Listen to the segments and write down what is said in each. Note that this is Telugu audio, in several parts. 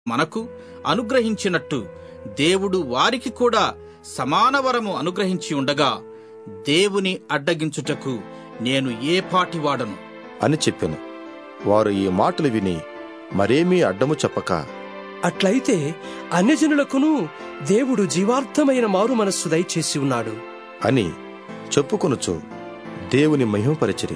మనకు అనుగ్రహించినట్టు దేవుడు వారికి కూడా సమాన వరము అనుగ్రహించి ఉండగా దేవుని అడ్డగించుటకు నేను ఏ పాటివాడను అని చెప్పెను వారు ఈ మాటలు విని మరేమీ అడ్డము చెప్పక అట్లయితే అన్యజనులకును దేవుడు జీవార్థమైన మారు మనస్సు దయచేసి ఉన్నాడు అని చెప్పుకొనుచు దేవుని మహిమపరిచిరి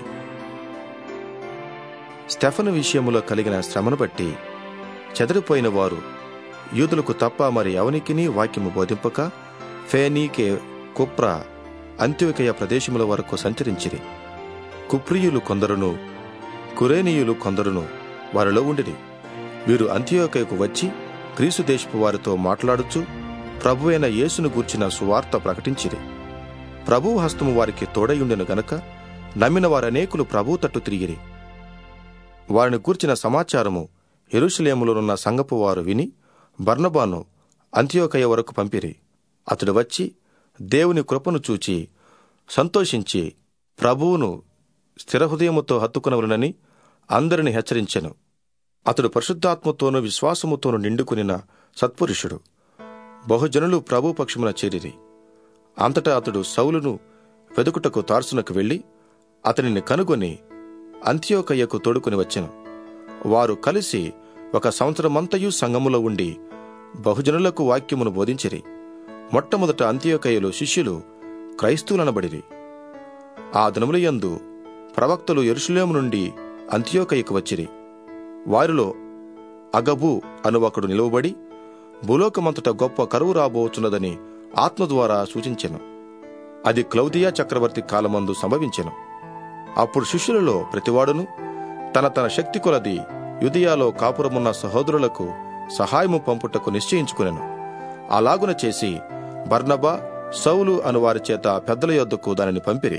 స్టెఫను విషయములో కలిగిన శ్రమను బట్టి చెదరిపోయిన వారు యూదులకు తప్ప మరి ఎవనికిని వాక్యము బోధింపక ఫేనీకే కుప్ర అంత్యోకయ ప్రదేశముల వరకు సంచరించిరి కుప్రియులు కొందరును కురేనీయులు కొందరును వారిలో ఉండిరి వీరు అంత్యోకయకు వచ్చి గ్రీసు దేశపు వారితో మాట్లాడుచు ప్రభువైన యేసును గూర్చిన సువార్త ప్రకటించిరి ప్రభువు హస్తము వారికి తోడయుండెను గనక నమ్మిన వారనేకులు ప్రభు తట్టు తిరిగిరి వారిని కూర్చిన సమాచారము ఎరుషలేములోనున్న సంగపు వారు విని బర్నబాను అంత్యోకయ వరకు పంపిరి అతడు వచ్చి దేవుని కృపను చూచి సంతోషించి ప్రభువును స్థిరహృదయముతో హత్తుకునవలనని అందరిని హెచ్చరించెను అతడు పరిశుద్ధాత్మతోనూ విశ్వాసముతోనూ నిండుకునిన సత్పురుషుడు బహుజనులు ప్రభు పక్షమున చేరిరి అంతటా అతడు సౌలును వెదుకుటకు తార్సునకు వెళ్లి అతనిని కనుగొని అంత్యోకయ్యకు తోడుకుని వచ్చెను వారు కలిసి ఒక సంవత్సరమంతయు సంఘములో ఉండి బహుజనులకు వాక్యమును బోధించిరి మొట్టమొదట అంత్యోకయ్యలో శిష్యులు క్రైస్తవులనబడిరి ఆ దినములయందు ప్రవక్తలు ఎరుషులేము నుండి అంత్యోకయ్యకు వచ్చిరి వారిలో అగబు అను ఒకడు నిలువబడి భూలోకమంతట గొప్ప కరువు రాబోచున్నదని ఆత్మ ద్వారా సూచించెను అది క్లౌదియా చక్రవర్తి కాలమందు సంభవించెను అప్పుడు శిష్యులలో ప్రతివాడును తన తన శక్తి కొలది యుదియాలో కాపురమున్న సహోదరులకు సహాయము పంపుటకు నిశ్చయించుకునెను అలాగున చేసి బర్నబా సౌలు అను వారి చేత పెద్దల యొద్దకు దానిని పంపిరి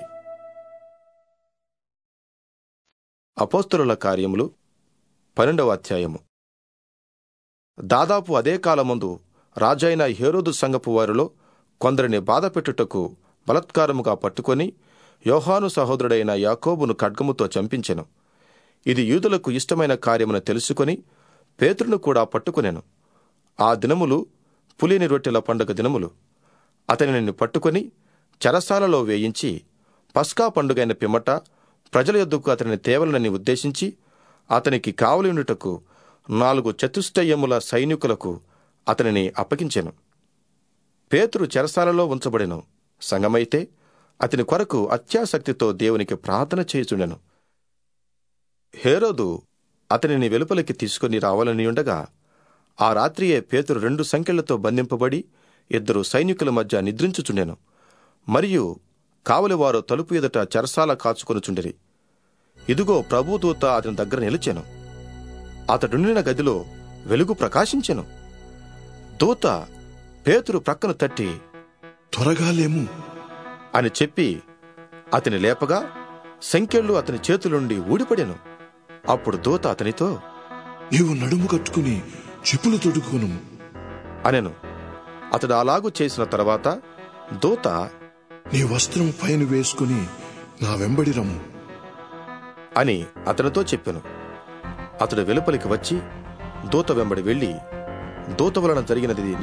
అపోస్తలుల కార్యములు పన్నెండవ అధ్యాయము దాదాపు అదే కాలమందు రాజైన హేరోదు సంగపు వారిలో కొందరిని బాధపెట్టుటకు బలత్కారముగా పట్టుకొని యోహాను సహోదరుడైన యాకోబును ఖడ్గముతో చంపించెను ఇది యూదులకు ఇష్టమైన కార్యమును తెలుసుకొని పేతురును కూడా పట్టుకునెను ఆ దినములు పులిని రొట్టెల పండుగ దినములు అతనిని పట్టుకొని చెరసాలలో వేయించి పస్కా పండుగైన పిమ్మట ప్రజల యొద్దకు అతనిని తేవలనని ఉద్దేశించి అతనికి కావలినుటకు నాలుగు చతుష్టయముల సైనికులకు అతనిని అప్పగించెను పేతురు చెరసాలలో ఉంచబడెను సంగమైతే అతని కొరకు అత్యాసక్తితో దేవునికి ప్రార్థన చేయుచుండెను హేరోదు అతనిని వెలుపలికి తీసుకుని రావాలని ఉండగా ఆ రాత్రియే పేతురు రెండు సంఖ్యలతో బంధింపబడి ఇద్దరు సైనికుల మధ్య నిద్రించుచుండెను మరియు కావలివారు తలుపు ఎదుట చెరసాల కాచుకొనుచుండిరి ఇదిగో ప్రభుదూత అతని దగ్గర నిలిచెను అతడుండిన గదిలో వెలుగు ప్రకాశించెను దూత పేతురు ప్రక్కను తట్టి త్వరగా లేము అని చెప్పి అతని లేపగా సంఖ్యలు అతని చేతులుండి ఊడిపడెను అప్పుడు దూత అతనితో నీవు నడుము కట్టుకుని చెప్పులు తొడుక్కును అనెను అతడు అలాగు చేసిన తర్వాత దూత నీ వస్త్రం పైన వేసుకుని నా వెంబడి రమ్ము అని అతనితో చెప్పెను అతడు వెలుపలికి వచ్చి దూత వెంబడి వెళ్లి దూత వలన జరిగినది